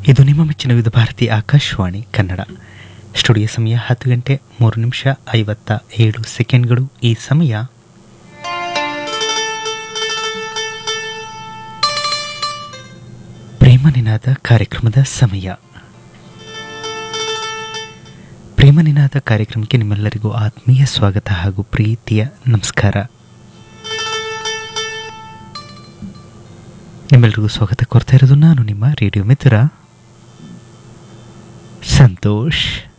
ಇದು ನಿಮ್ಮ ಮೆಚ್ಚಿನ ವಿವಿಧ ಭಾರತಿ ಆಕಾಶವಾಣಿ ಕನ್ನಡ ಸ್ಟುಡಿಯೋ ಸಮಯ ಹತ್ತು ಗಂಟೆ ಮೂರು ನಿಮಿಷ ಐವತ್ತ ಏಳು ಸೆಕೆಂಡ್ಗಳು ಈ ಸಮಯ ಪ್ರೇಮ ನಿನಾದ ಕಾರ್ಯಕ್ರಮದ ಸಮಯ ಪ್ರೇಮ ನಿನಾದ ಕಾರ್ಯಕ್ರಮಕ್ಕೆ ನಿಮ್ಮೆಲ್ಲರಿಗೂ ಆತ್ಮೀಯ ಸ್ವಾಗತ ಹಾಗೂ ಪ್ರೀತಿಯ ನಮಸ್ಕಾರ ನಿಮ್ಮೆಲ್ಲರಿಗೂ ಸ್ವಾಗತ ಕೋರ್ತಾ ಇರೋದು ನಾನು ನಿಮ್ಮ ರೇಡಿಯೋ ಮಿತ್ರ ಸಂತೋಷ್